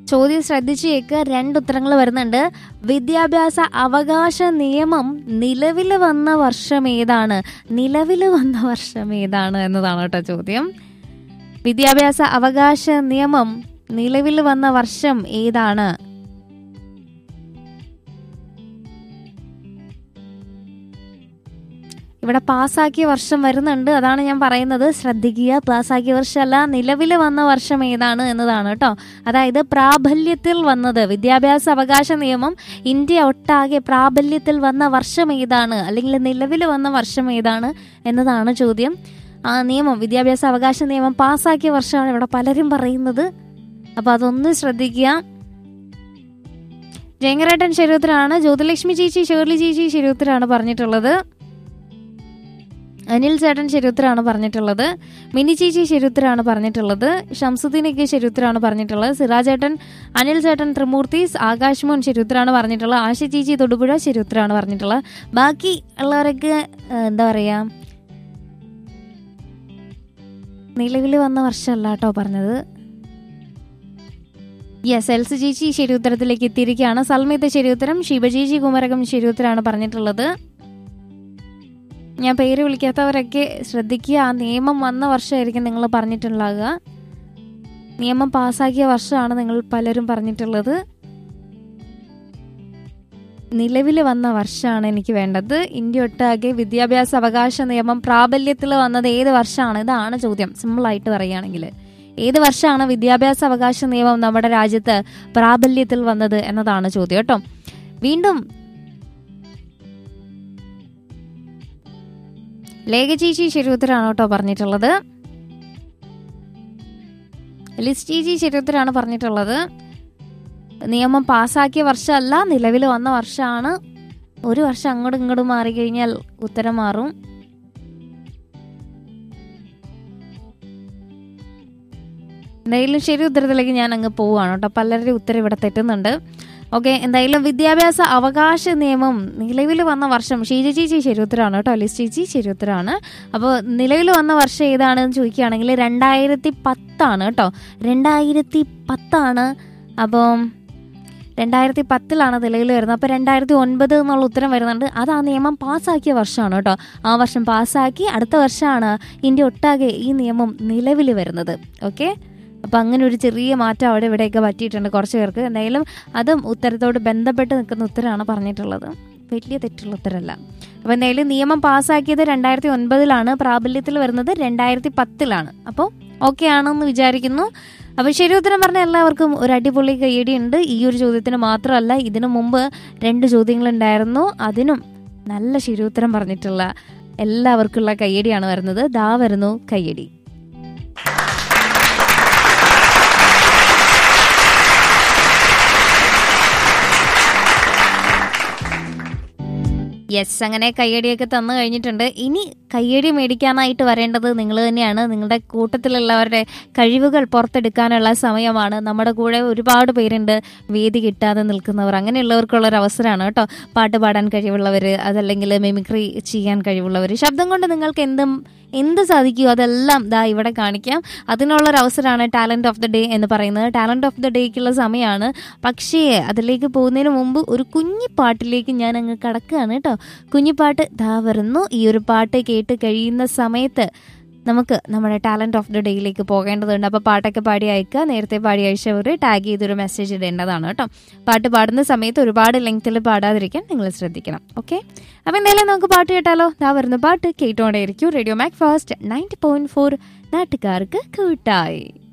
ചോദ്യം ശ്രദ്ധിച്ചേക്ക് രണ്ട് ഉത്തരങ്ങൾ വരുന്നുണ്ട് വിദ്യാഭ്യാസ അവകാശ നിയമം നിലവിൽ വന്ന വർഷം ഏതാണ് നിലവിൽ വന്ന വർഷം ഏതാണ് എന്നതാണ് കേട്ടോ ചോദ്യം വിദ്യാഭ്യാസ അവകാശ നിയമം നിലവിൽ വന്ന വർഷം ഏതാണ് ഇവിടെ പാസ്സാക്കിയ വർഷം വരുന്നുണ്ട് അതാണ് ഞാൻ പറയുന്നത് ശ്രദ്ധിക്കുക പാസ്സാക്കിയ വർഷമല്ല നിലവിൽ വന്ന വർഷം ഏതാണ് എന്നതാണ് കേട്ടോ അതായത് പ്രാബല്യത്തിൽ വന്നത് വിദ്യാഭ്യാസ അവകാശ നിയമം ഇന്ത്യ ഒട്ടാകെ പ്രാബല്യത്തിൽ വന്ന വർഷം ഏതാണ് അല്ലെങ്കിൽ നിലവിൽ വന്ന വർഷം ഏതാണ് എന്നതാണ് ചോദ്യം ആ നിയമം വിദ്യാഭ്യാസ അവകാശ നിയമം പാസ്സാക്കിയ വർഷമാണ് ഇവിടെ പലരും പറയുന്നത് അപ്പൊ അതൊന്ന് ശ്രദ്ധിക്കുക ജയങ്കരേട്ടൻ ശരീരത്തിലാണ് ജ്യോതിലക്ഷ്മി ചേച്ചി ഷേർലി ചേച്ചി ശരീരത്തിലാണ് പറഞ്ഞിട്ടുള്ളത് അനിൽ ചേട്ടൻ ശരിയുത്തരാണ് പറഞ്ഞിട്ടുള്ളത് മിനി ചേച്ചി ശരിയുത്തരാണ് പറഞ്ഞിട്ടുള്ളത് ഷംസുദ്ദീനൊക്കെ ശരിയുത്തരാണ് പറഞ്ഞിട്ടുള്ളത് സിറാജ് ചേട്ടൻ അനിൽ ചേട്ടൻ ത്രിമൂർത്തീസ് ആകാശ് മോൻ ശരിയുത്തരാണ് പറഞ്ഞിട്ടുള്ളത് ആശ ചേച്ചി തൊടുപുഴ ശരിയുത്തരാണ് പറഞ്ഞിട്ടുള്ളത് ബാക്കി ഉള്ളവരൊക്കെ ആ, എന്താ പറയാ നിലവിൽ വന്ന വർഷമല്ല കേട്ടോ പറഞ്ഞത് യെസ് എൽസ് ചേച്ചി ശരി ഉത്തരത്തിലേക്ക് എത്തിയിരിക്കുകയാണ് സൽമിത്ത് ശരി ഉത്തരം ശിവചേച്ചി കുമരകം ശരി ഉത്തരമാണ് പറഞ്ഞിട്ടുള്ളത് ഞാൻ പേര് വിളിക്കാത്തവരൊക്കെ ശ്രദ്ധിക്കുക ആ നിയമം വന്ന വർഷമായിരിക്കും നിങ്ങൾ പറഞ്ഞിട്ടുണ്ടാകുക നിയമം പാസ്സാക്കിയ വർഷമാണ് നിങ്ങൾ പലരും പറഞ്ഞിട്ടുള്ളത് നിലവിൽ വന്ന വർഷമാണ് എനിക്ക് വേണ്ടത് ഇന്ത്യ ഒട്ടാകെ വിദ്യാഭ്യാസ അവകാശ നിയമം പ്രാബല്യത്തിൽ വന്നത് ഏത് വർഷമാണ് ഇതാണ് ചോദ്യം സിമ്പിളായിട്ട് പറയുകയാണെങ്കിൽ ഏത് വർഷമാണ് വിദ്യാഭ്യാസ അവകാശ നിയമം നമ്മുടെ രാജ്യത്ത് പ്രാബല്യത്തിൽ വന്നത് എന്നതാണ് ചോദ്യം കേട്ടോ വീണ്ടും ലേഖ ചേച്ചി ശരിയുത്തരാണ് കേട്ടോ പറഞ്ഞിട്ടുള്ളത് ലിസ് ചേച്ചി ശരിയുത്തരാണ് പറഞ്ഞിട്ടുള്ളത് നിയമം പാസ്സാക്കിയ വർഷമല്ല നിലവിൽ വന്ന വർഷമാണ് ഒരു വർഷം അങ്ങോട്ടും ഇങ്ങോട്ടും മാറിക്കഴിഞ്ഞാൽ ഉത്തരം മാറും എന്തായാലും ശരി ഉത്തരത്തിലേക്ക് ഞാൻ അങ്ങ് പോവുകയാണ് കേട്ടോ പലരുടെയും ഉത്തരം ഇവിടെ തെറ്റുന്നുണ്ട് ഓക്കെ എന്തായാലും വിദ്യാഭ്യാസ അവകാശ നിയമം നിലവിൽ വന്ന വർഷം ഷീജ ചേച്ചി ശരി ഉത്തരമാണ് കേട്ടോ ലിസ് ചേച്ചി ശരി ഉത്തരമാണ് അപ്പോൾ നിലവിൽ വന്ന വർഷം ഏതാണെന്ന് ചോദിക്കുകയാണെങ്കിൽ രണ്ടായിരത്തി പത്താണ് കേട്ടോ രണ്ടായിരത്തി പത്താണ് അപ്പം രണ്ടായിരത്തി പത്തിലാണ് നിലവിൽ വരുന്നത് അപ്പോൾ രണ്ടായിരത്തി ഒൻപത് എന്നുള്ള ഉത്തരം വരുന്നുണ്ട് അത് ആ നിയമം പാസ്സാക്കിയ വർഷമാണ് കേട്ടോ ആ വർഷം പാസ്സാക്കി അടുത്ത വർഷമാണ് ഇന്ത്യ ഒട്ടാകെ ഈ നിയമം നിലവിൽ വരുന്നത് ഓക്കെ അപ്പോൾ അങ്ങനെ ഒരു ചെറിയ മാറ്റം അവിടെ ഇവിടെയൊക്കെ പറ്റിയിട്ടുണ്ട് കുറച്ച് പേർക്ക് എന്തായാലും അതും ഉത്തരത്തോട് ബന്ധപ്പെട്ട് നിൽക്കുന്ന ഉത്തരമാണ് പറഞ്ഞിട്ടുള്ളത് വലിയ തെറ്റുള്ള ഉത്തരമല്ല അപ്പോൾ എന്തായാലും നിയമം പാസ്സാക്കിയത് രണ്ടായിരത്തി ഒൻപതിലാണ് പ്രാബല്യത്തിൽ വരുന്നത് രണ്ടായിരത്തി പത്തിലാണ് അപ്പോൾ ഓക്കെ ആണെന്ന് വിചാരിക്കുന്നു അപ്പോൾ ശരി ഉത്തരം പറഞ്ഞ എല്ലാവർക്കും ഒരു അടിപൊളി കയ്യടി ഉണ്ട് ഈ ഒരു ചോദ്യത്തിന് മാത്രമല്ല ഇതിനു മുമ്പ് രണ്ട് ചോദ്യങ്ങളുണ്ടായിരുന്നു അതിനും നല്ല ശരി ഉത്തരം പറഞ്ഞിട്ടുള്ള എല്ലാവർക്കുള്ള കയ്യടിയാണ് വരുന്നത് ദാ വരുന്നു കയ്യടി യെസ് അങ്ങനെ കയ്യടിയൊക്കെ തന്നു കഴിഞ്ഞിട്ടുണ്ട് ഇനി കയ്യടി മേടിക്കാനായിട്ട് വരേണ്ടത് നിങ്ങൾ തന്നെയാണ് നിങ്ങളുടെ കൂട്ടത്തിലുള്ളവരുടെ കഴിവുകൾ പുറത്തെടുക്കാനുള്ള സമയമാണ് നമ്മുടെ കൂടെ ഒരുപാട് പേരുണ്ട് വേദി കിട്ടാതെ നിൽക്കുന്നവർ അങ്ങനെയുള്ളവർക്കുള്ള ഒരു അവസരമാണ് കേട്ടോ പാട്ട് പാടാൻ കഴിവുള്ളവർ അതല്ലെങ്കിൽ മിമിക്രി ചെയ്യാൻ കഴിവുള്ളവർ ശബ്ദം കൊണ്ട് നിങ്ങൾക്ക് എന്തും എന്ത് സാധിക്കുമോ അതെല്ലാം ദാ ഇവിടെ കാണിക്കാം അതിനുള്ള ഒരു അവസരമാണ് ടാലന്റ് ഓഫ് ദ ഡേ എന്ന് പറയുന്നത് ടാലന്റ് ഓഫ് ദ ഡേക്കുള്ള സമയമാണ് പക്ഷേ അതിലേക്ക് പോകുന്നതിന് മുമ്പ് ഒരു കുഞ്ഞി പാട്ടിലേക്ക് ഞാൻ അങ്ങ് കടക്കുകയാണ് കേട്ടോ കുഞ്ഞിപ്പാട്ട് ദാ വരുന്നു ഈ ഒരു പാട്ട് കേട്ട് കഴിയുന്ന സമയത്ത് നമുക്ക് നമ്മുടെ ടാലന്റ് ഓഫ് ദ ഡേയിലേക്ക് പോകേണ്ടതുണ്ട് അപ്പോൾ പാട്ടൊക്കെ പാടി അയക്കുക നേരത്തെ പാടി അയച്ചവർ ടാഗ് ചെയ്തൊരു മെസ്സേജ് ഇടേണ്ടതാണ് കേട്ടോ പാട്ട് പാടുന്ന സമയത്ത് ഒരുപാട് ലെങ്ത്തിൽ പാടാതിരിക്കാൻ നിങ്ങൾ ശ്രദ്ധിക്കണം ഓക്കെ അപ്പോൾ എന്തായാലും നമുക്ക് പാട്ട് കേട്ടാലോ ദാ വരുന്ന പാട്ട് കേട്ടോണ്ടേയിരിക്കും radio Mac Fast ninety point four നാട്ടുകാർക്ക് കൂട്ടായി